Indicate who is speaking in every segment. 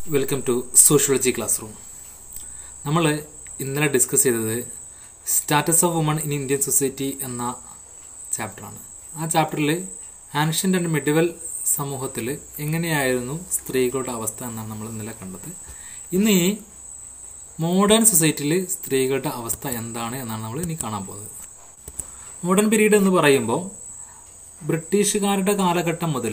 Speaker 1: welcome to sociology class room നമ്മൾ ഇന്നലെ discuss ചെയ്തത് status of woman in Indian society എന്ന ചാപ്റ്ററാണ് ആ ചാപ്റ്ററിൽ ആൻഷ്യൻ്റ് ആൻഡ് മിഡിവൽ സമൂഹത്തിൽ എങ്ങനെയായിരുന്നു സ്ത്രീകളുടെ അവസ്ഥ എന്നാണ് നമ്മൾ ഇന്നലെ കണ്ടത് ഇന്ന് ഈ മോഡേൺ സൊസൈറ്റിയിൽ സ്ത്രീകളുടെ അവസ്ഥ എന്താണ് എന്നാണ് നമ്മൾ ഇനി കാണാൻ പോകുന്നത് മോഡേൺ പീരീഡ് എന്ന് പറയുമ്പോൾ ബ്രിട്ടീഷുകാരുടെ കാലഘട്ടം മുതൽ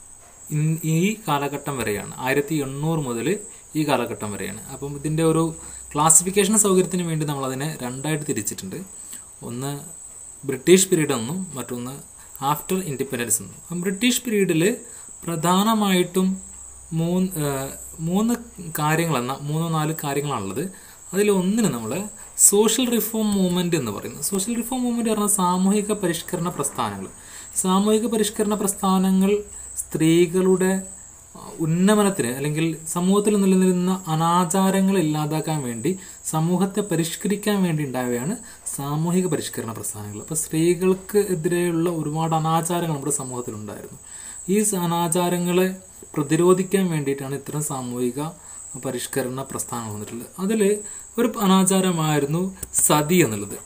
Speaker 1: ഇൻ- ഈ കാലഘട്ടം വരെയാണ് ആയിരത്തി എണ്ണൂറ് മുതൽ ഈ കാലഘട്ടം വരെയാണ് അപ്പം ഇതിൻ്റെ ഒരു ക്ലാസിഫിക്കേഷൻ സൗകര്യത്തിന് വേണ്ടി നമ്മൾ അതിനെ രണ്ടായിട്ട് തിരിച്ചിട്ടുണ്ട് ഒന്ന് ബ്രിട്ടീഷ് പീരീഡ് എന്നും മറ്റൊന്ന് ആഫ്റ്റർ ഇൻഡിപെൻഡൻസ് എന്നും അപ്പം ബ്രിട്ടീഷ് പീരീഡിൽ പ്രധാനമായിട്ടും മൂന്ന് ഏഹ്, മൂന്ന് കാര്യങ്ങളെന്ന മൂന്നോ നാല് കാര്യങ്ങളാണുള്ളത് അതിൽ ഒന്നിന് നമ്മൾ സോഷ്യൽ റിഫോം മൂവ്മെന്റ് എന്ന് പറയുന്നത് സോഷ്യൽ റിഫോം മൂവ്മെന്റ് പറഞ്ഞാൽ സാമൂഹിക പരിഷ്കരണ പ്രസ്ഥാനങ്ങൾ സാമൂഹിക പരിഷ്കരണ പ്രസ്ഥാനങ്ങൾ സ്ത്രീകളുടെ അഹ്, ഉന്നമനത്തിന് അല്ലെങ്കിൽ സമൂഹത്തിൽ നിലനിൽക്കുന്ന അനാചാരങ്ങൾ ഇല്ലാതാക്കാൻ വേണ്ടി സമൂഹത്തെ പരിഷ്കരിക്കാൻ വേണ്ടി ഉണ്ടാവുകയാണ് സാമൂഹിക പരിഷ്കരണ പ്രസ്ഥാനങ്ങൾ അപ്പോൾ സ്ത്രീകൾക്ക് എതിരെയുള്ള ഒരുപാട് അനാചാരങ്ങൾ നമ്മുടെ സമൂഹത്തിലുണ്ടായിരുന്നു ഈ സ- അനാചാരങ്ങളെ പ്രതിരോധിക്കാൻ വേണ്ടിയിട്ടാണ് ഇത്തരം സാമൂഹിക പരിഷ്കരണ പ്രസ്ഥാനങ്ങൾ വന്നിട്ടുള്ളത് അതിൽ ഒരു അനാചാരമായിരുന്നു സതി എന്നുള്ളത്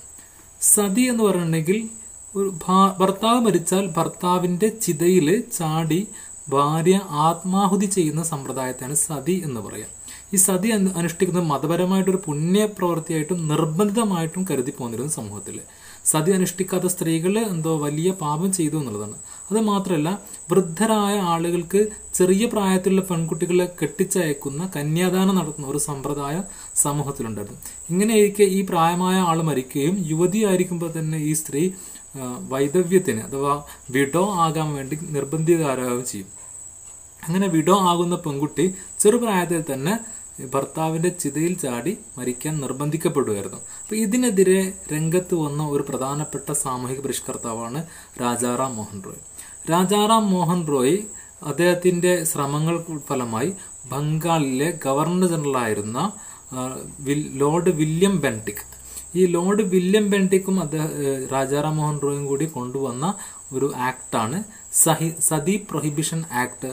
Speaker 1: സതി എന്ന് പറഞ്ഞിട്ടുണ്ടെങ്കിൽ ഒരു ഭാ- ഭർത്താവ് മരിച്ചാൽ ഭർത്താവിന്റെ ചിതയിൽ ചാടി ഭാര്യ ആത്മാഹുതി ചെയ്യുന്ന സമ്പ്രദായത്തെയാണ് സതി എന്ന് പറയാം ഈ സതി അന്- അനുഷ്ഠിക്കുന്നത് മതപരമായിട്ടൊരു പുണ്യ പ്രവൃത്തിയായിട്ടും നിർബന്ധിതമായിട്ടും കരുതി പോന്നിരുന്നു സമൂഹത്തിൽ സതി അനുഷ്ഠിക്കാത്ത സ്ത്രീകൾ എന്തോ വലിയ പാപം ചെയ്തു എന്നുള്ളതാണ് അത് മാത്രമല്ല വൃദ്ധരായ ആളുകൾക്ക് ചെറിയ പ്രായത്തിലുള്ള പെൺകുട്ടികളെ കെട്ടിച്ചയക്കുന്ന കന്യാദാനം നടത്തുന്ന ഒരു സമ്പ്രദായം സമൂഹത്തിലുണ്ടായിരുന്നു ഇങ്ങനെയിരിക്കെ ഈ പ്രായമായ ആൾ മരിക്കുകയും യുവതിയായിരിക്കുമ്പോൾ തന്നെ ഈ സ്ത്രീ ആ, വൈദവ്യത്തിന് അഥവാ വിഡോ ആകാൻ വേണ്ടി നിർബന്ധിതരാകുകയും ചെയ്യും അങ്ങനെ വിഡോ ആകുന്ന പെൺകുട്ടി ചെറുപ്രായത്തിൽ തന്നെ ഭർത്താവിന്റെ ചിതയിൽ ചാടി മരിക്കാൻ നിർബന്ധിക്കപ്പെടുമായിരുന്നു അപ്പൊ ഇതിനെതിരെ രംഗത്ത് വന്ന ഒരു പ്രധാനപ്പെട്ട സാമൂഹിക പരിഷ്കർത്താവാണ് രാജാറാം മോഹൻ റോയ് രാജാറാം മോഹൻ റോയ് അദ്ദേഹത്തിന്റെ ശ്രമങ്ങൾ ഫലമായി ബംഗാളിലെ ഗവർണർ ജനറൽ ആയിരുന്ന ആ, വിൽ- ലോർഡ് വില്യം ബെൻറ്റിക് ഈ ലോർഡ് വില്യം ബെൻറ്റിക്കും അദ്ദേഹം ഏഹ്, രാജാറാം മോഹൻ റോയും കൂടി കൊണ്ടുവന്ന ഒരു ആക്ടാണ് സഹി sati prohibition act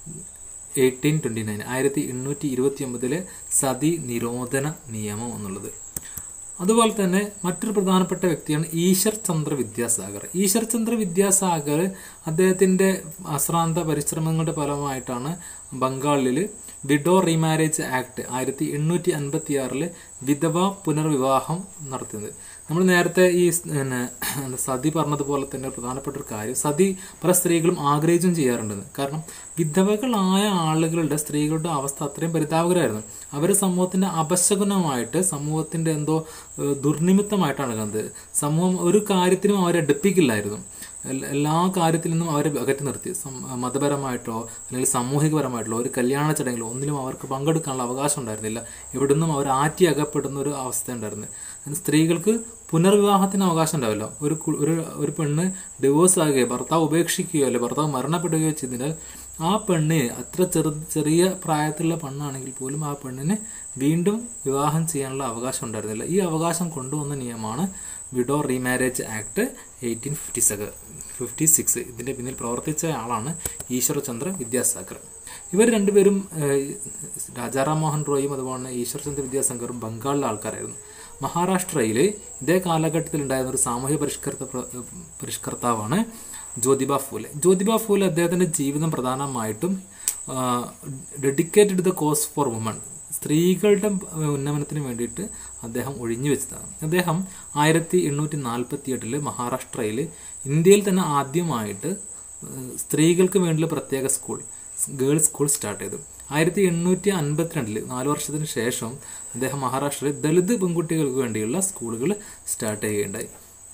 Speaker 1: eighteen twenty nine ആയിരത്തി എണ്ണൂറ്റി ഇരുപത്തി ഒമ്പതിലെ സതി നിരോധന നിയമം എന്നുള്ളത് അതുപോലെ തന്നെ മറ്റൊരു പ്രധാനപ്പെട്ട വ്യക്തിയാണ് ഈശ്വർ ചന്ദ്ര വിദ്യാസാഗർ ഈശ്വർ ചന്ദ്ര വിദ്യാസാഗർ അദ്ദേഹത്തിന്റെ അശ്രാന്ത പരിശ്രമങ്ങളുടെ ഫലമായിട്ടാണ് ബംഗാളിൽ വിഡോ റീമാരേജ് ആക്ട് ആയിരത്തി എണ്ണൂറ്റി അൻപത്തി ആറില് വിധവ പുനർവിവാഹം നടത്തിയത് നമ്മൾ നേരത്തെ ഈ സ് പിന്നെ എന്താ സതി പറഞ്ഞതുപോലെ തന്നെ ഒരു പ്രധാനപ്പെട്ട ഒരു കാര്യം സതി പല സ്ത്രീകളും ആഗ്രഹിച്ചും ചെയ്യാറുണ്ടെന്ന് കാരണം വിധവകളായ ആളുകളുടെ സ്ത്രീകളുടെ അവസ്ഥ അത്രയും പരിതാപകരമായിരുന്നു അവർ സമൂഹത്തിന്റെ അപശകുനമായിട്ട് സമൂഹത്തിന്റെ എന്തോ ഏഹ്, ദുർനിമിത്തമായിട്ടാണ് കണ്ടത് സമൂഹം ഒരു കാര്യത്തിനും അവരെ അടുപ്പിക്കില്ലായിരുന്നു എൽ- എല്ലാ കാര്യത്തിൽ നിന്നും അവരെ അകറ്റി നിർത്തി സം- മതപരമായിട്ടോ അല്ലെങ്കിൽ സാമൂഹികപരമായിട്ടോ ഒരു കല്യാണ ചടങ്ങിലോ ഒന്നിലും അവർക്ക് പങ്കെടുക്കാനുള്ള അവകാശം ഉണ്ടായിരുന്നില്ല എവിടുന്നും അവർ ആറ്റി അകപ്പെടുന്ന ഒരു അവസ്ഥ ഉണ്ടായിരുന്നു അതിന് സ്ത്രീകൾക്ക് പുനർവിവാഹത്തിന് അവകാശം ഉണ്ടാവില്ല ഒരു കു- ഒരു ഒരു പെണ്ണ് ഡിവോഴ്സ് ആകുകയോ ഭർത്താവ് ഉപേക്ഷിക്കുകയോ അല്ലെങ്കിൽ ഭർത്താവ് മരണപ്പെടുകയോ ചെയ്തതിനാൽ ആ പെണ്ണ് അത്ര ചെറു ചെറിയ പ്രായത്തിലുള്ള പെണ്ണാണെങ്കിൽ പോലും ആ പെണ്ണിന് വീണ്ടും വിവാഹം ചെയ്യാനുള്ള അവകാശം ഉണ്ടായിരുന്നില്ല ഈ അവകാശം കൊണ്ടുവന്ന നിയമമാണ് widow remarriage act eighteen fifty seven fifty six ഇതിന്റെ പിന്നിൽ പ്രവർത്തിച്ച ആളാണ് ഈശ്വരചന്ദ്ര വിദ്യാസാഗർ ഇവർ രണ്ടുപേരും ഏഹ്, രാജാറാം മോഹൻ റോയും അതുപോലെ ഈശ്വരചന്ദ്ര വിദ്യാസാഗറും ബംഗാളിലെ ആൾക്കാരായിരുന്നു മഹാരാഷ്ട്രയിൽ ഇതേ കാലഘട്ടത്തിൽ ഉണ്ടായിരുന്ന ഒരു സാമൂഹ്യ പരിഷ്കർത്ത പരിഷ്കർത്താവാണ് ജ്യോതിബ ഫൂലെ ജ്യോതിബ ഫൂലെ അദ്ദേഹത്തിന്റെ ജീവിതം പ്രധാനമായിട്ടും dedicated the cause for woman സ്ത്രീകളുടെ ഏഹ്, ഉന്നമനത്തിന് വേണ്ടിയിട്ട് അദ്ദേഹം ഒഴിഞ്ഞു വെച്ചതാണ് അദ്ദേഹം ആയിരത്തി എണ്ണൂറ്റി നാൽപ്പത്തി എട്ടില് മഹാരാഷ്ട്രയിൽ ഇന്ത്യയിൽ തന്നെ ആദ്യമായിട്ട് ഏഹ്, സ്ത്രീകൾക്ക് വേണ്ടിയുള്ള പ്രത്യേക സ്കൂൾ ഗേൾസ് സ്കൂൾ സ്റ്റാർട്ട് ചെയ്തു ആയിരത്തി എണ്ണൂറ്റി അൻപത്തിരണ്ടില് നാല് വർഷത്തിന് ശേഷം അദ്ദേഹം മഹാരാഷ്ട്രയിൽ ദളിത് പെൺകുട്ടികൾക്ക് വേണ്ടിയുള്ള സ്കൂളുകൾ സ്റ്റാർട്ട് ചെയ്യുകയുണ്ടായി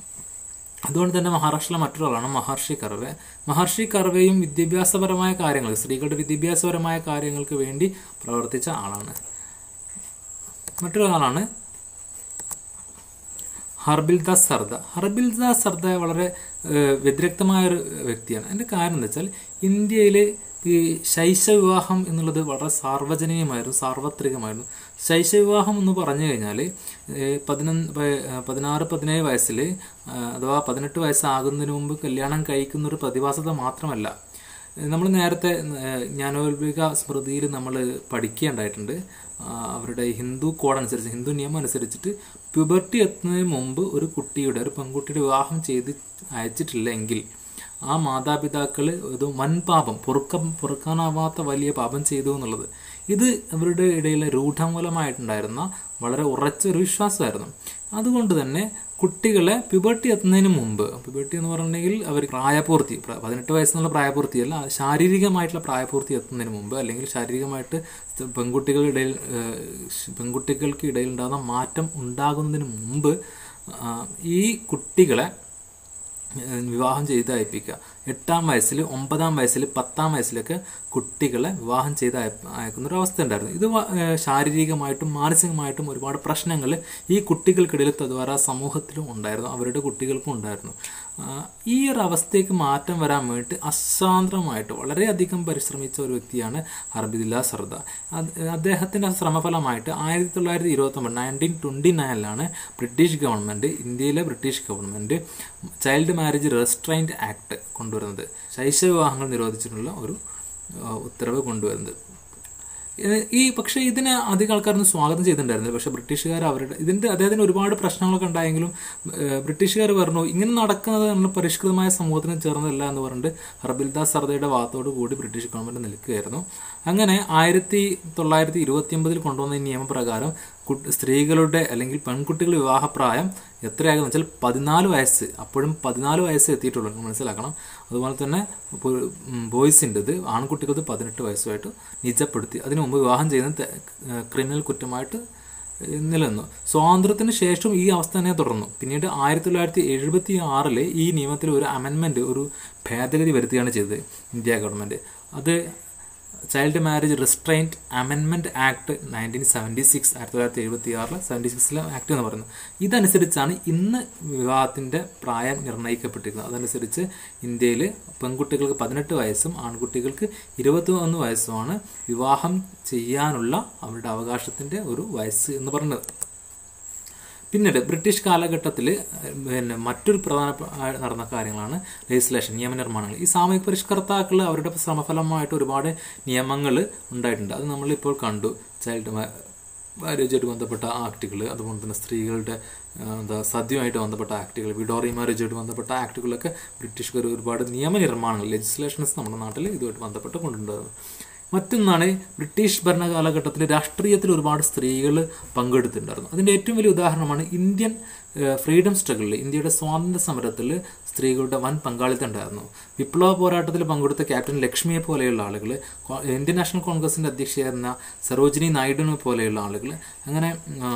Speaker 1: അതുകൊണ്ട് തന്നെ മഹാരാഷ്ട്രയിലെ മറ്റൊരാളാണ് മഹർഷി കർവെ മഹർഷി കർവെയും വിദ്യാഭ്യാസപരമായ കാര്യങ്ങൾ സ്ത്രീകളുടെ വിദ്യാഭ്യാസപരമായ കാര്യങ്ങൾക്ക് വേണ്ടി പ്രവർത്തിച്ച ആളാണ് മറ്റൊരാളാണ് ഹർബിൽദാസ് സർദ ഹർബിൽദാസ് സർദ വളരെ ഏഹ്, വ്യതിരക്തമായ ഒരു വ്യക്തിയാണ് അതിന്റെ കാരണം എന്താ വെച്ചാൽ ഇന്ത്യയിലെ ഈ ശൈശവിവാഹം എന്നുള്ളത് വളരെ സാർവജനീയമായിരുന്നു സാർവത്രികമായിരുന്നു ശൈശവിവാഹം എന്ന് പറഞ്ഞു കഴിഞ്ഞാൽ പതിനൊന്ന് പ- പതിനാറ് പതിനേഴ് വയസ്സിൽ അഥവാ പതിനെട്ട് വയസ്സാകുന്നതിന് മുമ്പ് കല്യാണം കഴിക്കുന്ന ഒരു പ്രതിഭാസത മാത്രമല്ല നമ്മൾ നേരത്തെ ഏഹ്, ജ്ഞാനോൽപിക സ്മൃതിയിൽ നമ്മൾ പഠിക്കേണ്ടായിട്ടുണ്ട് ആ, അവരുടെ ഹിന്ദു കോഡ് അനുസരിച്ച് ഹിന്ദു നിയമം അനുസരിച്ചിട്ട് പ്യൂബർട്ടി എത്തുന്നതിന് മുമ്പ് ഒരു കുട്ടിയുടെ ഒരു പെൺകുട്ടിയുടെ വിവാഹം ചെയ്ത് അയച്ചിട്ടില്ലെങ്കിൽ ആ മാതാപിതാക്കൾ ഇത് വൻ പാപം പൊറുക്കം പൊറുക്കാനാവാത്ത വലിയ പാപം ചെയ്തു എന്നുള്ളത് ഇത് അവരുടെ ഇടയിൽ രൂഢമൂലമായിട്ടുണ്ടായിരുന്ന വളരെ ഉറച്ച ഒരു വിശ്വാസമായിരുന്നു അതുകൊണ്ട് തന്നെ കുട്ടികളെ പ്യൂബർട്ടി എത്തുന്നതിന് മുമ്പ് പ്യൂബർട്ടി എന്ന് പറഞ്ഞിട്ടുണ്ടെങ്കിൽ അവർ പ്രായപൂർത്തി പ്ര- പതിനെട്ട് വയസ്സെന്നുള്ള പ്രായപൂർത്തിയല്ല ശാരീരികമായിട്ടുള്ള പ്രായപൂർത്തി എത്തുന്നതിന് മുമ്പ് അല്ലെങ്കിൽ ശാരീരികമായിട്ട് സ്ത- പെൺകുട്ടികളുടെ ഇടയിൽ ഏഹ്, ശ്- പെൺകുട്ടികൾക്ക് ഇടയിൽ ഉണ്ടാകുന്ന മാറ്റം ഉണ്ടാകുന്നതിന് മുമ്പ് ആ, ഈ കുട്ടികളെ ഏഹ് വിവാഹം ചെയ്ത് അയപ്പിക്കുക എട്ടാം വയസ്സിൽ ഒമ്പതാം വയസ്സിൽ പത്താം വയസ്സിലൊക്കെ കുട്ടികളെ വിവാഹം ചെയ്ത് അയ അയക്കുന്ന ഒരു അവസ്ഥ ഉണ്ടായിരുന്നു ഇത് വ- ഏഹ് ശാരീരികമായിട്ടും മാനസികമായിട്ടും ഒരുപാട് പ്രശ്നങ്ങൾ ഈ കുട്ടികൾക്കിടയിൽ തദ്വാര സമൂഹത്തിലും ഉണ്ടായിരുന്നു അവരുടെ കുട്ടികൾക്കും ഉണ്ടായിരുന്നു ആ, ഈ ഒരു അവസ്ഥയ്ക്ക് മാറ്റം വരാൻ വേണ്ടി അസാന്ദ്രമായിട്ട് വളരെയധികം പരിശ്രമിച്ച ഒരു വ്യക്തിയാണ് അറബിദുല്ല സർദാർ അത് അദ്ദേഹത്തിൻ്റെ ശ്രമഫലമായിട്ട് ആയിരത്തി തൊള്ളായിരത്തി ഇരുപത്തൊമ്പത് നയൻറ്റീൻ ട്വൻറ്റി നയനിലാണ് ബ്രിട്ടീഷ് ഗവൺമെൻറ് ഇന്ത്യയിലെ British government child marriage restraint act കൊണ്ടുവരുന്നത് ശൈശവ വിവാഹങ്ങൾ നിരോധിച്ചിട്ടുള്ള ഒരു ആ, ഉത്തരവ് കൊണ്ടുവരുന്നത് ഇത് ഈ പക്ഷേ ഇതിനെ അധികം ആൾക്കാരൊന്നും സ്വാഗതം ചെയ്തിട്ടുണ്ടായിരുന്നില്ല പക്ഷേ ബ്രിട്ടീഷുകാർ അവരുടെ ഇതിൻ്റെ അദ്ദേഹത്തിന് ഒരുപാട് പ്രശ്നങ്ങളൊക്കെ ഉണ്ടായെങ്കിലും ഏഹ്, ബ്രിട്ടീഷുകാർ പറഞ്ഞു ഇങ്ങനെ നടക്കുന്നത് നമ്മൾ പരിഷ്കൃതമായ സമൂഹത്തിന് ചേർന്നതല്ല എന്ന് പറഞ്ഞിട്ട് ഹർബിൽദാസ് സർദയുടെ വാദത്തോടു കൂടി ബ്രിട്ടീഷ് ഗവൺമെന്റ് നിൽക്കുകയായിരുന്നു അങ്ങനെ ആയിരത്തി തൊള്ളായിരത്തി ഇരുപത്തി ഒമ്പതിൽ കൊണ്ടുവന്ന ഈ നിയമപ്രകാരം കു- സ്ത്രീകളുടെ അല്ലെങ്കിൽ പെൺകുട്ടികളുടെ വിവാഹപ്രായം എത്രയാകുന്ന വെച്ചാൽ പതിനാല് വയസ്സ് അപ്പോഴും പതിനാല് വയസ്സ് എത്തിയിട്ടുള്ളൂ നിങ്ങൾ മനസ്സിലാക്കണം അതുപോലെ തന്നെ ബോയ്സിൻ്റെത് ആൺകുട്ടികൾക്ക് പതിനെട്ട് വയസ്സുമായിട്ട് നിജപ്പെടുത്തി അതിനു മുമ്പ് വിവാഹം ചെയ്യുന്നത് തെ- ഏഹ് ക്രിമിനൽ കുറ്റമായിട്ട് ഏഹ് നിലനിന്നു സ്വാതന്ത്ര്യത്തിന് ശേഷം ഈ അവസ്ഥ തന്നെ തുടർന്നു പിന്നീട് ആയിരത്തി തൊള്ളായിരത്തി എഴുപത്തി ആറില് ഈ നിയമത്തിൽ ഒരു അമെൻമെന്റ് ഒരു ഭേദഗതി വരുത്തുകയാണ് ചെയ്തത് ഇന്ത്യ ഗവൺമെന്റ് അത് ചൈൽഡ് മാരേജ് റിസ്ട്രെയിൻറ്റ് അമെൻമെന്റ് ആക്ട് നയൻറ്റീൻ സെവൻറ്റി സിക്സ് ആയിരത്തി തൊള്ളായിരത്തി എഴുപത്തി ആറിൽ സെവൻറ്റി സിക്സിലെ ആക്ട് എന്ന് പറയുന്നത് ഇതനുസരിച്ചാണ് ഇന്ന് വിവാഹത്തിന്റെ പ്രായം നിർണ്ണയിക്കപ്പെട്ടിരിക്കുന്നത് അതനുസരിച്ച് ഇന്ത്യയിൽ പെൺകുട്ടികൾക്ക് പതിനെട്ട് വയസ്സും ആൺകുട്ടികൾക്ക് ഇരുപത്തി ഒന്ന് വയസ്സുമാണ് വിവാഹം ചെയ്യാനുള്ള അവരുടെ അവകാശത്തിന്റെ ഒരു വയസ്സ് എന്ന് പറയുന്നത് പിന്നീട് ബ്രിട്ടീഷ് കാലഘട്ടത്തിൽ പിന്നെ മറ്റൊരു പ്രധാന നടന്ന കാര്യങ്ങളാണ് ലെജിസ്ലേഷൻ നിയമനിർമ്മാണങ്ങൾ ഈ സാമൂഹിക പരിഷ്കർത്താക്കൾ അവരുടെ ശ്രമഫലമായിട്ട് ഒരുപാട് നിയമങ്ങൾ ഉണ്ടായിട്ടുണ്ട് അത് നമ്മളിപ്പോൾ കണ്ടു ചൈൽഡ് മാരേജുമായിട്ട് ബന്ധപ്പെട്ട ആക്ടുകൾ അതുപോലെ തന്നെ സ്ത്രീകളുടെ ആ, എന്താ സദ്യയുമായിട്ട് ബന്ധപ്പെട്ട ആക്ടുകൾ വിഡോറി മാരേജുമായിട്ട് ബന്ധപ്പെട്ട ആക്ടുകളൊക്കെ ബ്രിട്ടീഷുകാർ ഒരുപാട് നിയമനിർമ്മാണങ്ങൾ ലെജിസ്ലേഷൻസ് നമ്മുടെ നാട്ടിൽ ഇതുമായിട്ട് ബന്ധപ്പെട്ട് കൊണ്ടുണ്ടാകുന്നത് മറ്റൊന്നാണ് ബ്രിട്ടീഷ് ഭരണകാലഘട്ടത്തിൽ രാഷ്ട്രീയത്തിൽ ഒരുപാട് സ്ത്രീകൾ പങ്കെടുത്തിട്ടുണ്ടായിരുന്നു അതിൻ്റെ ഏറ്റവും വലിയ ഉദാഹരണമാണ് ഇന്ത്യൻ ഫ്രീഡം സ്ട്രഗിളിൽ ഇന്ത്യയുടെ സ്വാതന്ത്ര്യ സമരത്തിൽ സ്ത്രീകളുടെ വൻ പങ്കാളിത്തം ഉണ്ടായിരുന്നു വിപ്ലവ പോരാട്ടത്തിൽ പങ്കെടുത്ത ക്യാപ്റ്റൻ ലക്ഷ്മിയെ പോലെയുള്ള ആളുകൾ ഇന്ത്യൻ നാഷണൽ കോൺഗ്രസിൻ്റെ അധ്യക്ഷയായിരുന്ന സരോജിനി നായിഡുവിനെ പോലെയുള്ള ആളുകൾ അങ്ങനെ ആ,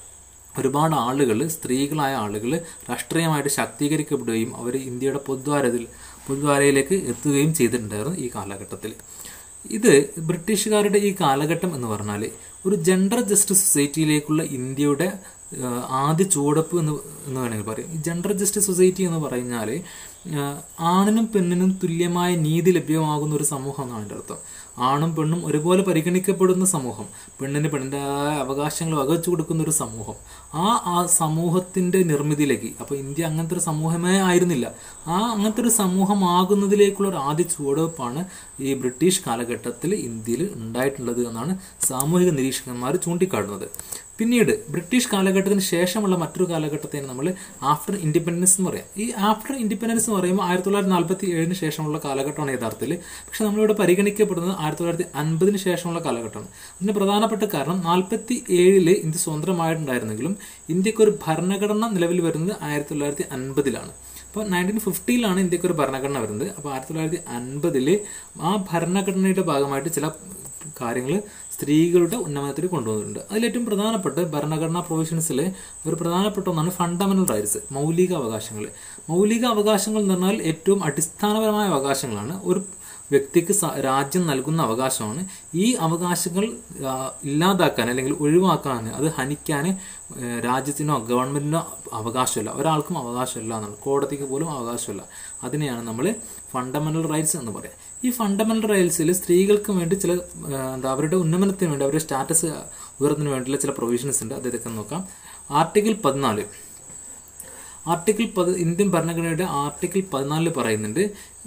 Speaker 1: ഒരുപാട് ആളുകൾ സ്ത്രീകളായ ആളുകൾ രാഷ്ട്രീയമായിട്ട് ശാക്തീകരിക്കപ്പെടുകയും അവർ ഇന്ത്യയുടെ പൊതുദ്വാരത്തിൽ പൊതുദ്വാരയിലേക്ക് എത്തുകയും ചെയ്തിട്ടുണ്ടായിരുന്നു ഈ കാലഘട്ടത്തിൽ ഇത് ബ്രിട്ടീഷുകാരുടെ ഈ കാലഘട്ടം എന്ന് പറഞ്ഞാൽ ഒരു ജെൻഡർ ജസ്റ്റിസ് സൊസൈറ്റിയിലേക്കുള്ള ഇന്ത്യയുടെ ആ, ആദ്യ ചുവടപ്പ് എന്ന് എന്ന് വേണമെങ്കിൽ പറയും ഈ ജെൻഡർ ജസ്റ്റിസ് സൊസൈറ്റി എന്ന് പറഞ്ഞാൽ ആ, ആണിനും പെണ്ണിനും തുല്യമായ നീതി ലഭ്യമാകുന്ന ഒരു സമൂഹം എന്നാണ് എൻ്റെ അർത്ഥം ആണും പെണ്ണും ഒരുപോലെ പരിഗണിക്കപ്പെടുന്ന സമൂഹം പെണ്ണിന് പെണ്ണിൻ്റെതായ അവകാശങ്ങൾ വകവെച്ചു കൊടുക്കുന്ന ഒരു സമൂഹം ആ ആ സമൂഹത്തിൻ്റെ നിർമ്മിതിയിലേക്ക് അപ്പോൾ ഇന്ത്യ അങ്ങനത്തെ ഒരു സമൂഹമേ ആയിരുന്നില്ല ആ അങ്ങനത്തെ ഒരു സമൂഹമാകുന്നതിലേക്കുള്ള ഒരു ആദ്യ ചുവടുവെപ്പാണ് ഈ ബ്രിട്ടീഷ് കാലഘട്ടത്തിൽ ഇന്ത്യയിൽ ഉണ്ടായിട്ടുള്ളത് എന്നാണ് സാമൂഹിക നിരീക്ഷകന്മാർ ചൂണ്ടിക്കാട്ടുന്നത് പിന്നീട് ബ്രിട്ടീഷ് കാലഘട്ടത്തിന് ശേഷമുള്ള മറ്റൊരു കാലഘട്ടത്തെ നമ്മൾ ആഫ്റ്റർ ഇൻഡിപെൻഡൻസ് എന്ന് പറയാം ഈ ആഫ്റ്റർ ഇൻഡിപെൻഡൻസ് എന്ന് പറയുമ്പോൾ ആയിരത്തി തൊള്ളായിരത്തി നാൽപ്പത്തി ഏഴിന് ശേഷമുള്ള കാലഘട്ടമാണ് യഥാർത്ഥത്തിൽ പക്ഷെ നമ്മളിവിടെ പരിഗണിക്കപ്പെടുന്നത് ആയിരത്തി തൊള്ളായിരത്തി അൻപതിന് ശേഷമുള്ള കാലഘട്ടമാണ് അതിന് പ്രധാനപ്പെട്ട കാരണം നാൽപ്പത്തി ഏഴില് ഇന്ത്യ സ്വതന്ത്രമായിട്ടുണ്ടായിരുന്നെങ്കിലും ഇന്ത്യക്ക് ഒരു ഭരണഘടന നിലവിൽ വരുന്നത് ആയിരത്തി തൊള്ളായിരത്തി അൻപതിലാണ് അപ്പോൾ നയൻറ്റീൻ ഫിഫ്റ്റിയിലാണ് ഇന്ത്യക്ക് ഒരു ഭരണഘടന വരുന്നത് അപ്പോൾ ആയിരത്തി തൊള്ളായിരത്തി അൻപതിൽ ആ ഭരണഘടനയുടെ ഭാഗമായിട്ട് ചില കാര്യങ്ങൾ സ്ത്രീകളുടെ ഉന്നമനത്തിൽ കൊണ്ടുവന്നിട്ടുണ്ട് അതിലേറ്റവും പ്രധാനപ്പെട്ട ഭരണഘടനാ പ്രൊവിഷൻസിൽ ഒരു പ്രധാനപ്പെട്ട ഒന്നാണ് ഫണ്ടമെന്റൽ റൈറ്റ്സ് മൗലിക അവകാശങ്ങൾ മൗലിക അവകാശങ്ങൾ എന്ന് പറഞ്ഞാൽ ഏറ്റവും അടിസ്ഥാനപരമായ അവകാശങ്ങളാണ് ഒരു വ്യക്തിക്ക് സ- രാജ്യം നൽകുന്ന അവകാശമാണ് ഈ അവകാശങ്ങൾ ആ, ഇല്ലാതാക്കാൻ അല്ലെങ്കിൽ ഒഴിവാക്കാൻ അത് ഹനിക്കാൻ ഏ, രാജ്യത്തിനോ ഗവൺമെന്റിനോ അവകാശമില്ല ഒരാൾക്കും അവകാശമില്ല എന്നാണ് കോടതിക്ക് പോലും അവകാശമില്ല അതിനെയാണ് നമ്മൾ ഫണ്ടമെന്റൽ റൈറ്റ്സ് എന്ന് പറയാം ഈ ഫണ്ടമെന്റൽ റൈറ്റ്സിൽ സ്ത്രീകൾക്ക് വേണ്ടി ചില ആ, എന്താ അവരുടെ ഉന്നമനത്തിന് വേണ്ടി അവരുടെ സ്റ്റാറ്റസ് ഉയർത്തുന്നതിന് വേണ്ടിയുള്ള ചില പ്രൊവിഷൻസ് ഉണ്ട് അത് ഇതൊക്കെ നോക്കാം ആർട്ടിക്കിൾ പതിനാല് ആർട്ടിക്കിൾ പത് ഇന്ത്യൻ ഭരണഘടനയുടെ ആർട്ടിക്കിൾ പതിനാലിൽ പറയുന്നുണ്ട്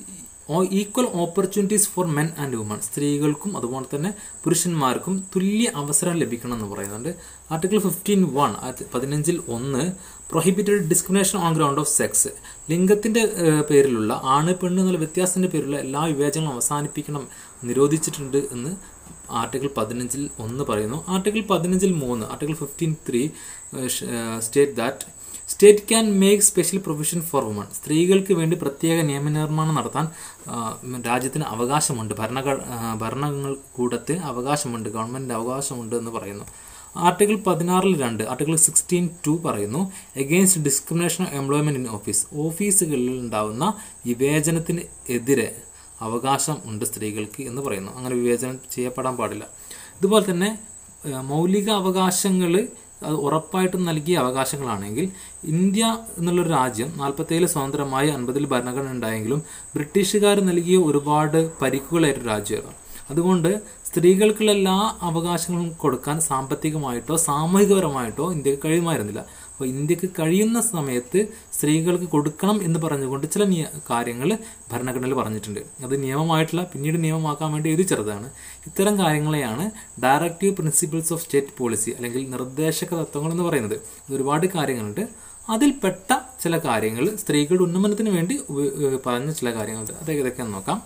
Speaker 1: equal opportunities for men and woman സ്ത്രീകൾക്കും അതുപോലെ തന്നെ പുരുഷന്മാർക്കും തുല്യ അവസരം ലഭിക്കണം എന്ന് പറയുന്നുണ്ട് ആർട്ടിക്കിൾ ഫിഫ്റ്റീൻ വൺ പതിനഞ്ചിൽ ഒന്ന് prohibited discrimination on ground of sex ലിംഗത്തിന്റെ ഏഹ്, പേരിലുള്ള ആണ് പെണ്ണ് എന്നുള്ള വ്യത്യാസത്തിന്റെ പേരിലുള്ള എല്ലാ വിവേചനങ്ങളും അവസാനിപ്പിക്കണം നിരോധിച്ചിട്ടുണ്ട് എന്ന് ആർട്ടിക്കിൾ പതിനഞ്ചിൽ ഒന്ന് പറയുന്നു ആർട്ടിക്കിൾ പതിനഞ്ചിൽ മൂന്ന് article fifteen three state that state can make special provision for woman സ്ത്രീകൾക്ക് വേണ്ടി പ്രത്യേക നിയമനിർമ്മാണം നടത്താൻ ആ, രാജ്യത്തിന് അവകാശമുണ്ട് ഭരണഘ ആ, ഭരണങ്ങൾ കൂടത്തിന് അവകാശമുണ്ട് ഗവൺമെന്റിന് അവകാശമുണ്ട് എന്ന് പറയുന്നു ആർട്ടിക്കിൾ പതിനാറിൽ രണ്ട് ആർട്ടിക്കിൾ സിക്സ്റ്റീൻ ടു പറയുന്നു against discrimination employment in office ഓഫീസുകളിൽ ഉണ്ടാവുന്ന വിവേചനത്തിന് എതിരെ അവകാശം ഉണ്ട് സ്ത്രീകൾക്ക് എന്ന് പറയുന്നു അങ്ങനെ വിവേചനം ചെയ്യപ്പെടാൻ പാടില്ല ഇതുപോലെ തന്നെ ഏഹ്, മൗലിക അവകാശങ്ങൾ അത് ഉറപ്പായിട്ടും നൽകിയ അവകാശങ്ങളാണെങ്കിൽ ഇന്ത്യ എന്നുള്ളൊരു രാജ്യം നാൽപ്പത്തേഴിൽ സ്വതന്ത്രമായി അൻപതിൽ ഭരണഘടന ഉണ്ടായെങ്കിലും ബ്രിട്ടീഷുകാർ നൽകിയ ഒരുപാട് പരിക്കുകളായിട്ട് രാജ്യമാണ് അതുകൊണ്ട് സ്ത്രീകൾക്കുള്ള എല്ലാ അവകാശങ്ങളും കൊടുക്കാൻ സാമ്പത്തികമായിട്ടോ സാമൂഹികപരമായിട്ടോ ഇന്ത്യക്ക് കഴിയുമായിരുന്നില്ല അപ്പോൾ ഇന്ത്യക്ക് കഴിയുന്ന സമയത്ത് സ്ത്രീകൾക്ക് കൊടുക്കണം എന്ന് പറഞ്ഞുകൊണ്ട് ചില നിയ കാര്യങ്ങൾ ഭരണഘടനയിൽ പറഞ്ഞിട്ടുണ്ട് അത് നിയമമായിട്ടുള്ള പിന്നീട് നിയമമാക്കാൻ വേണ്ടി എഴുതി ചേർത്തതാണ് ഇത്തരം കാര്യങ്ങളെയാണ് directive principles of state policy അല്ലെങ്കിൽ നിർദ്ദേശക തത്വങ്ങൾ എന്ന് പറയുന്നത് ഇത് ഒരുപാട് കാര്യങ്ങളുണ്ട് അതിൽപ്പെട്ട ചില കാര്യങ്ങൾ സ്ത്രീകളുടെ ഉന്നമനത്തിന് വേണ്ടി ഉപ- ഏഹ് പറഞ്ഞ ചില കാര്യങ്ങളുണ്ട് അത് ഏതൊക്കെയാണെന്ന് നോക്കാം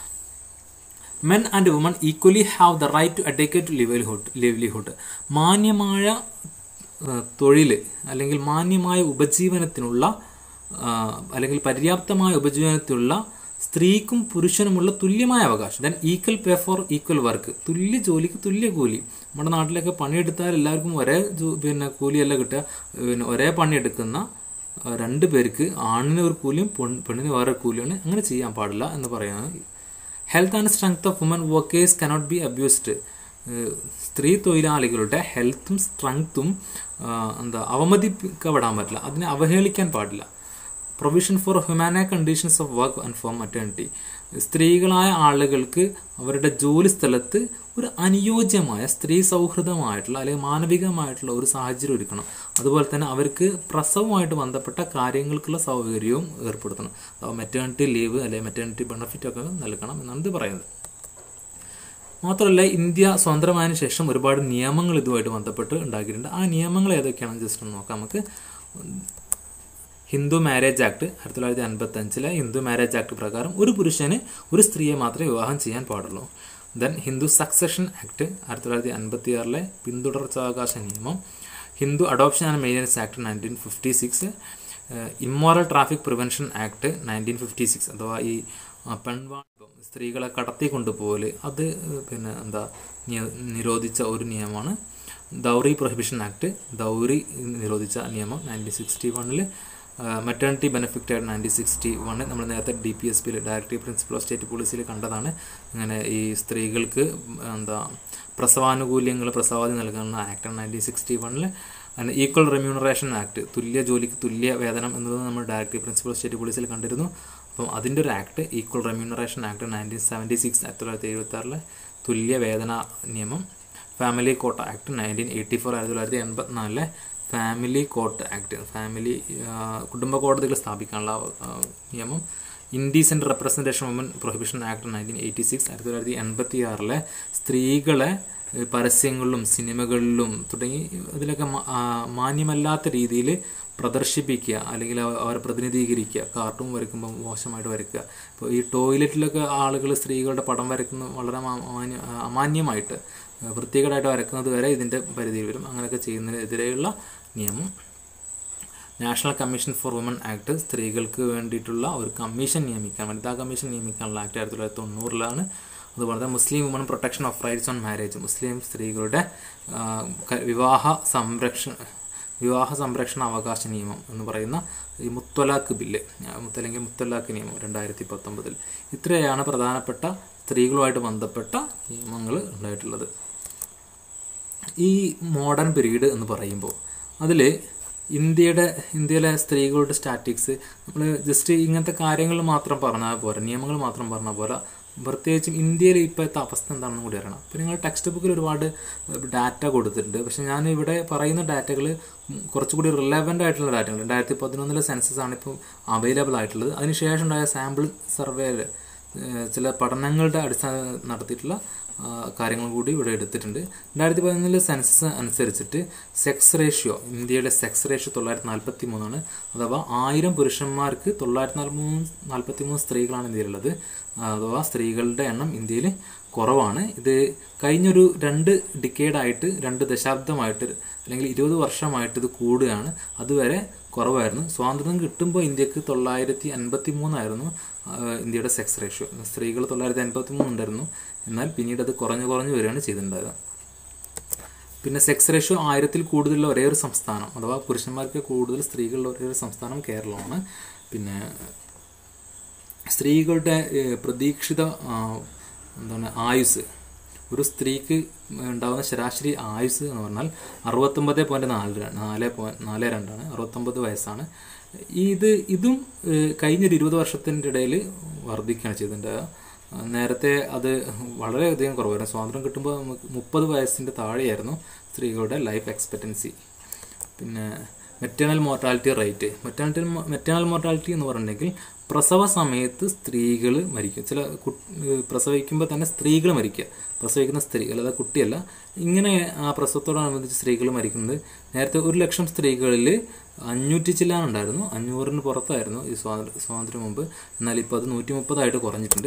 Speaker 1: men and woman equally have the right to adequate livelihood livelihood മാന്യമായ തൊഴിൽ അല്ലെങ്കിൽ മാന്യമായ ഉപജീവനത്തിനുള്ള ആ, അല്ലെങ്കിൽ പര്യാപ്തമായ ഉപജീവനത്തിനുള്ള സ്ത്രീക്കും പുരുഷനുമുള്ള തുല്യമായ അവകാശം then equal pay for equal work തുല്യ ജോലിക്ക് തുല്യ കൂലി നമ്മുടെ നാട്ടിലൊക്കെ പണിയെടുത്താൽ എല്ലാവർക്കും ഒരേ ജോ- പിന്നെ കൂലിയല്ല കിട്ടുക പിന്നെ ഒരേ പണിയെടുക്കുന്ന ആ, രണ്ട് പേർക്ക് ആണിന് ഒരു കൂലിയും പെൺ- പെണ്ണിന് വേറെ കൂലിയാണ് അങ്ങനെ ചെയ്യാൻ പാടില്ല എന്ന് പറയുന്നത് health and strength of women workers cannot be abused സ്ത്രീ തൊഴിലാളികളുടെ ഹെൽത്തും സ്ട്രെങ്ത്തും എന്താ അവമതിക്കപ്പെടാൻ പറ്റില്ല അതിനെ അവഹേളിക്കാൻ പാടില്ല provision for humane conditions of work and for maternity സ്ത്രീകളായ ആളുകൾക്ക് അവരുടെ ജോലി സ്ഥലത്ത് ഒരു അനുയോജ്യമായ സ്ത്രീ സൗഹൃദമായിട്ടുള്ള അല്ലെങ്കിൽ മാനവികമായിട്ടുള്ള ഒരു സാഹചര്യം ഒരുക്കണം അതുപോലെ തന്നെ അവർക്ക് പ്രസവമായിട്ട് ബന്ധപ്പെട്ട കാര്യങ്ങൾക്കുള്ള സൗകര്യവും ഏർപ്പെടുത്തണം മെറ്റേണിറ്റി ലീവ് അല്ലെങ്കിൽ മെറ്റേണിറ്റി ബെനിഫിറ്റ് ഒക്കെ നൽകണം എന്നാണ് ഇത് പറയുന്നത് മാത്രമല്ല ഇന്ത്യ സ്വതന്ത്രമായതിനു ശേഷം ഒരുപാട് നിയമങ്ങൾ ഇതുമായിട്ട് ബന്ധപ്പെട്ട് ഉണ്ടാക്കിയിട്ടുണ്ട് ആ നിയമങ്ങൾ ഏതൊക്കെയാണെന്ന് ജസ്റ്റ് ഒന്ന് നോക്കാം നമുക്ക് ഹിന്ദു മാരേജ് ആക്ട് ആയിരത്തി തൊള്ളായിരത്തി അൻപത്തി അഞ്ചിലെ ഹിന്ദു മാരേജ് ആക്ട് പ്രകാരം ഒരു പുരുഷന് ഒരു സ്ത്രീയെ മാത്രമേ വിവാഹം ചെയ്യാൻ പാടുള്ളൂ ദെൻ ഹിന്ദു സക്സഷൻ ആക്ട് ആയിരത്തി തൊള്ളായിരത്തി അൻപത്തി ആറിലെ പിന്തുടർച്ചാവകാശ നിയമം Hindu adoption and maintenance act nineteen fifty six immoral traffic prevention act nineteen fifty six അഥവാ ഈ ആ, പെൺവാണിഭം സ്ത്രീകളെ കടത്തി കൊണ്ടുപോകല് അത് ഏഹ്, പിന്നെ എന്താ നിയ- നിരോധിച്ച ഒരു നിയമമാണ് ദൗറി പ്രൊഹിബിഷൻ ആക്ട് ദൗറി നിരോധിച്ച നിയമം നയൻറ്റീൻ സിക്സ്റ്റി വണ്ണിൽ മെറ്റേണിറ്റി ബെനിഫിറ്റ് ആയിട്ട് നയൻറ്റീൻ സിക്സ്റ്റി വണ്ണിൽ നമ്മൾ നേരത്തെ ഡി പി എസ് പിയിൽ ഡയറക്റ്റീവ് പ്രിൻസിപ്പൽ ഓഫ് സ്റ്റേറ്റ് പോളിസിയിൽ കണ്ടതാണ് ഇങ്ങനെ ഈ സ്ത്രീകൾക്ക് എന്താ പ്രസവാനുകൂല്യങ്ങൾ പ്രസവാദി നൽകുന്ന ആക്ട് നയൻറ്റീൻ സിക്സ്റ്റി വണ്ണിൽ ഈക്വൽ റെമ്യൂണറേഷൻ ആക്ട് തുല്യ ജോലിക്ക് തുല്യ വേതനം എന്നത് നമ്മൾ ഡയറക്റ്റീവ് പ്രിൻസിപ്പൽ ഓഫ് സ്റ്റേറ്റ് പോളിസിയിൽ കണ്ടിരുന്നു അപ്പം അതിൻ്റെ ഒരു act equal remuneration act nineteen seventy six ആയിരത്തി തൊള്ളായിരത്തി എഴുപത്തി ആറിലെ തുല്യ വേതന നിയമം family coat act nineteen eighty four ആയിരത്തി തൊള്ളായിരത്തി എൺപത്തിനാലിലെ ഫാമിലി കോർട്ട് ആക്ട് ഫാമിലി ആ, കുടുംബ കോടതികൾ സ്ഥാപിക്കാനുള്ള ആ, നിയമം indecent representation woman prohibition act nineteen eighty six ആയിരത്തി തൊള്ളായിരത്തി എൺപത്തി ആറിലെ സ്ത്രീകളെ ഏഹ്, പരസ്യങ്ങളിലും സിനിമകളിലും തുടങ്ങി ഇതിലൊക്കെ മാ- ആ, മാന്യമല്ലാത്ത രീതിയിൽ പ്രദർശിപ്പിക്കുക അല്ലെങ്കിൽ അവ- അവരെ പ്രതിനിധീകരിക്കുക കാർട്ടൂൺ വരയ്ക്കുമ്പോൾ മോശമായിട്ട് വരയ്ക്കുക ഇപ്പോൾ ഈ ടോയ്ലറ്റിലൊക്കെ ആളുകൾ സ്ത്രീകളുടെ പടം വരയ്ക്കുന്ന വളരെ മാ- മാന്യ അമാന്യമായിട്ട് ഏഹ്, വൃത്തികേടായിട്ട് വരക്കുന്നത് വരെ ഇതിൻ്റെ പരിധിയിൽ വരും അങ്ങനെയൊക്കെ ചെയ്യുന്നതിനെതിരെയുള്ള നിയമം national commission for woman act സ്ത്രീകൾക്ക് വേണ്ടിയിട്ടുള്ള ഒരു കമ്മീഷൻ നിയമിക്കാൻ വനിതാ കമ്മീഷൻ നിയമിക്കാനുള്ള ആക്ട് ആയിരത്തി തൊള്ളായിരത്തി തൊണ്ണൂറിലാണ് അതുപോലെ തന്നെ Muslim woman protection of rights on marriage Muslim സ്ത്രീകളുടെ ആ, ക- വിവാഹ സംരക്ഷണ വിവാഹ സംരക്ഷണ അവകാശ നിയമം എന്ന് പറയുന്ന ഈ മുത്തലാഖ് ബില്ല് ആ, മുത്ത- അല്ലെങ്കിൽ മുത്തലാഖ് നിയമം രണ്ടായിരത്തി പത്തൊമ്പതിൽ ഇത്രയാണ് പ്രധാനപ്പെട്ട സ്ത്രീകളുമായിട്ട് ബന്ധപ്പെട്ട നിയമങ്ങൾ ഉണ്ടായിട്ടുള്ളത് ഈ മോഡേൺ പീരീഡ് എന്ന് പറയുമ്പോൾ അതിൽ ഇന്ത്യയുടെ ഇന്ത്യയിലെ സ്ത്രീകളുടെ സ്റ്റാറ്റിക്സ് നമ്മൾ ജസ്റ്റ് ഇങ്ങനത്തെ കാര്യങ്ങൾ മാത്രം പറഞ്ഞാൽ പോരാ നിയമങ്ങൾ മാത്രം പറഞ്ഞാൽ പോരാ പ്രത്യേകിച്ചും ഇന്ത്യയിൽ ഇപ്പോഴത്തെ അവസ്ഥ എന്താണെന്ന് കൂടി അറിയണം അപ്പോൾ നിങ്ങൾ ടെക്സ്റ്റ് ബുക്കിൽ ഒരുപാട് ഡാറ്റ കൊടുത്തിട്ടുണ്ട് പക്ഷെ ഞാൻ ഇവിടെ പറയുന്ന ഡാറ്റകൾ കുറച്ചുകൂടി റിലവൻ്റ് ആയിട്ടുള്ള ഡാറ്റകൾ രണ്ടായിരത്തി പതിനൊന്നിലെ സെൻസസ് ആണ് ഇപ്പോൾ അവൈലബിൾ ആയിട്ടുള്ളത് അതിനുശേഷം ഉണ്ടായ സാമ്പിൾ സർവേയിൽ ഏഹ് ചില പഠനങ്ങളുടെ അടിസ്ഥാന നടത്തിയിട്ടുള്ള ആ, കാര്യങ്ങൾ കൂടി ഇവിടെ എടുത്തിട്ടുണ്ട് രണ്ടായിരത്തി പതിനൊന്നിലെ സെൻസസ് അനുസരിച്ചിട്ട് സെക്സ് റേഷ്യോ ഇന്ത്യയുടെ സെക്സ് റേഷ്യോ തൊള്ളായിരത്തി നാൽപ്പത്തി മൂന്നാണ് അഥവാ ആയിരം പുരുഷന്മാർക്ക് തൊള്ളായിരത്തി നാൽപ്പത്തി മൂന്ന് നാൽപ്പത്തി മൂന്ന് സ്ത്രീകളാണ് ഇന്ത്യയിലുള്ളത് ആ, അഥവാ സ്ത്രീകളുടെ എണ്ണം ഇന്ത്യയിൽ കുറവാണ് ഇത് കഴിഞ്ഞൊരു രണ്ട് ഡിക്കേഡായിട്ട് രണ്ട് ദശാബ്ദമായിട്ട് അല്ലെങ്കിൽ ഇരുപത് വർഷമായിട്ട് ഇത് കൂടുകയാണ് അതുവരെ കുറവായിരുന്നു സ്വാതന്ത്ര്യം കിട്ടുമ്പോൾ ഇന്ത്യക്ക് തൊള്ളായിരത്തി അൻപത്തി മൂന്നായിരുന്നു ഇന്ത്യയുടെ സെക്സ് റേഷ്യോ സ്ത്രീകൾ തൊള്ളായിരത്തി അൻപത്തി മൂന്നുണ്ടായിരുന്നു എന്നാൽ പിന്നീട് അത് കുറഞ്ഞു കുറഞ്ഞു വരികയാണ് ചെയ്തിട്ടുണ്ടായത് പിന്നെ സെക്സ് റേഷ്യോ ആയിരത്തിൽ കൂടുതലുള്ള ഒരേ ഒരു സംസ്ഥാനം അഥവാ പുരുഷന്മാർക്ക് കൂടുതൽ സ്ത്രീകളുള്ള ഒരേ ഒരു സംസ്ഥാനം കേരളമാണ് പിന്നെ സ്ത്രീകളുടെ ഏഹ്, പ്രതീക്ഷിത ആ, എന്താണ് ആയുസ് ഒരു സ്ത്രീക്ക് ഉണ്ടാകുന്ന ശരാശരി ആയുസ് എന്ന് പറഞ്ഞാൽ അറുപത്തൊമ്പത് പോയിന്റ് നാല് ര- നാല് പോയിന്റ് നാല് രണ്ടാണ് അറുപത്തൊമ്പത് വയസ്സാണ് ഇത് ഇതും ഏഹ്, കഴിഞ്ഞൊരു ഇരുപത് വർഷത്തിൻ്റെ ഇടയിൽ വർദ്ധിക്കുകയാണ് ചെയ്തിട്ടുണ്ടായത് ആ, നേരത്തെ അത് വളരെയധികം കുറവായിരുന്നു സ്വാതന്ത്ര്യം കിട്ടുമ്പോൾ നമുക്ക് മുപ്പത് വയസ്സിൻ്റെ താഴെയായിരുന്നു സ്ത്രീകളുടെ ലൈഫ് എക്സ്പെക്റ്റൻസി പിന്നെ maternal mortality rate maternal maternal mortality എന്ന് പറഞ്ഞിട്ടുണ്ടെങ്കിൽ പ്രസവ സമയത്ത് സ്ത്രീകൾ മരിക്കും ചില കു- ഏഹ് പ്രസവിക്കുമ്പോൾ തന്നെ സ്ത്രീകൾ മരിക്കുക പ്രസവിക്കുന്ന സ്ത്രീ അല്ലാതെ കുട്ടിയല്ല ഇങ്ങനെ ആ പ്രസവത്തോടനുബന്ധിച്ച് സ്ത്രീകൾ മരിക്കുന്നത് നേരത്തെ ഒരു ലക്ഷം സ്ത്രീകളിൽ അഞ്ഞൂറ്റി ചില്ലാനുണ്ടായിരുന്നു അഞ്ഞൂറിന് പുറത്തായിരുന്നു ഈ സ്വാതന്ത്ര്യ സ്വാതന്ത്ര്യം മുമ്പ് എന്നാൽ ഇപ്പോൾ അത് നൂറ്റി മുപ്പതായിട്ട് കുറഞ്ഞിട്ടുണ്ട്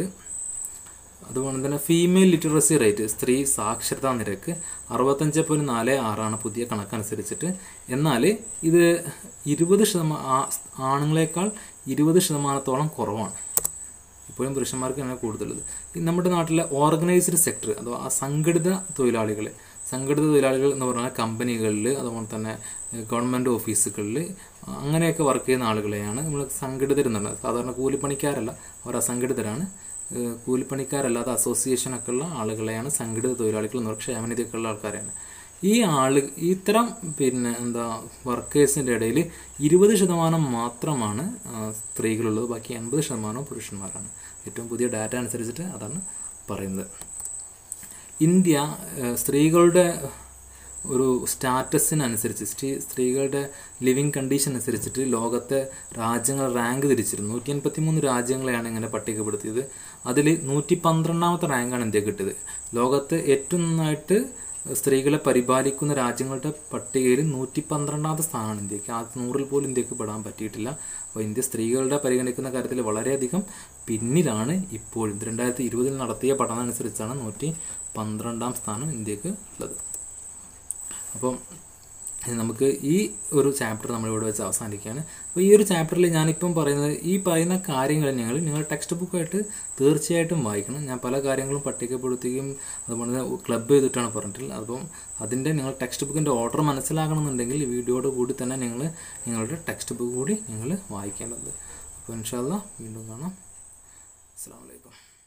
Speaker 1: അതുപോലെ തന്നെ ഫീമെയിൽ ലിറ്ററസി റേറ്റ് സ്ത്രീ സാക്ഷരതാ നിരക്ക് അറുപത്തഞ്ച് പോയിന്റ് നാല് ആറാണ് പുതിയ കണക്കനുസരിച്ചിട്ട് എന്നാൽ ഇത് ഇരുപത് ശതമാനം ആണുങ്ങളെക്കാൾ ഇരുപത് ശതമാനത്തോളം കുറവാണ് ഇപ്പോഴും പുരുഷന്മാർക്ക് തന്നെ കൂടുതലുള്ളത് ഈ നമ്മുടെ നാട്ടിലെ ഓർഗനൈസ്ഡ് സെക്ടർ അഥവാ സംഘടിത തൊഴിലാളികൾ സംഘടിത തൊഴിലാളികൾ എന്ന് പറഞ്ഞാൽ കമ്പനികളിൽ അതുപോലെ തന്നെ ഗവൺമെൻറ് ഓഫീസുകളിൽ അങ്ങനെയൊക്കെ വർക്ക് ചെയ്യുന്ന ആളുകളെയാണ് നമ്മൾ സംഘടിതരെന്നുള്ളത് സാധാരണ കൂലിപ്പണിക്കാരല്ല അവർ അസംഘടിതരാണ് ഏഹ് കൂലിപ്പണിക്കാരല്ലാത്ത അസോസിയേഷനൊക്കെ ഉള്ള ആളുകളെയാണ് സംഘടിത തൊഴിലാളികൾ എന്ന് പറയുക ക്ഷേമനിധിയൊക്കെ ഉള്ള ആൾക്കാരാണ് ഈ ആള് ഇത്തരം പിന്നെ എന്താ വർക്കേഴ്സിൻ്റെ ഇടയിൽ ഇരുപത് ശതമാനം മാത്രമാണ് ആ, സ്ത്രീകളുള്ളത് ബാക്കി എൺപത് ശതമാനവും പുരുഷന്മാരാണ് ഏറ്റവും പുതിയ ഡാറ്റ അനുസരിച്ചിട്ട് അതാണ് പറയുന്നത് ഇന്ത്യ ഏഹ്, സ്ത്രീകളുടെ ഒരു സ്റ്റാറ്റസിനനുസരിച്ച് സ്ത്രീ സ്ത്രീകളുടെ ലിവിങ് കണ്ടീഷൻ അനുസരിച്ചിട്ട് ലോകത്തെ രാജ്യങ്ങൾ റാങ്ക് തിരിച്ചിരുന്നു നൂറ്റി എൺപത്തി മൂന്ന് രാജ്യങ്ങളെയാണ് ഇങ്ങനെ പട്ടികപ്പെടുത്തിയത് അതിൽ നൂറ്റി പന്ത്രണ്ടാമത്തെ റാങ്കാണ് ഇന്ത്യ കിട്ടിയത് ലോകത്ത് ഏറ്റവും നന്നായിട്ട് സ്ത്രീകളെ പരിപാലിക്കുന്ന രാജ്യങ്ങളുടെ പട്ടികയിൽ നൂറ്റി പന്ത്രണ്ടാമത്തെ സ്ഥാനമാണ് ഇന്ത്യക്ക് ആ നൂറിൽ പോലും ഇന്ത്യക്ക് പെടാൻ പറ്റിയിട്ടില്ല അപ്പോൾ ഇന്ത്യ സ്ത്രീകളുടെ പരിഗണിക്കുന്ന കാര്യത്തിൽ വളരെയധികം പിന്നിലാണ് ഇപ്പോഴും രണ്ടായിരത്തി ഇരുപതിൽ നടത്തിയ പഠനം അനുസരിച്ചാണ് നൂറ്റി പന്ത്രണ്ടാം സ്ഥാനം ഇന്ത്യക്ക് ഉള്ളത് അപ്പം ഇനി നമുക്ക് ഈ ഒരു ചാപ്റ്റർ നമ്മളിവിടെ വെച്ച് അവസാനിക്കുകയാണ് അപ്പോൾ ഈ ഒരു ചാപ്റ്ററിൽ ഞാനിപ്പം പറയുന്നത് ഈ പറയുന്ന കാര്യങ്ങൾ നിങ്ങൾ നിങ്ങൾ ടെക്സ്റ്റ് ബുക്കായിട്ട് തീർച്ചയായിട്ടും വായിക്കണം ഞാൻ പല കാര്യങ്ങളും പട്ടികപ്പെടുത്തുകയും അതുപോലെ തന്നെ ക്ലബ് ചെയ്തിട്ടാണ് പറഞ്ഞിട്ടുള്ളത് അപ്പം അതിൻ്റെ നിങ്ങൾ ടെക്സ്റ്റ് ബുക്കിൻ്റെ ഓർഡർ മനസ്സിലാക്കണമെന്നുണ്ടെങ്കിൽ ഈ വീഡിയോയുടെ കൂടി തന്നെ നിങ്ങൾ നിങ്ങളുടെ ടെക്സ്റ്റ് ബുക്ക് കൂടി നിങ്ങൾ വായിക്കേണ്ടത് അപ്പോൾ ഇൻഷാല്ല വീണ്ടും കാണാം അസ്സാം വലൈക്കും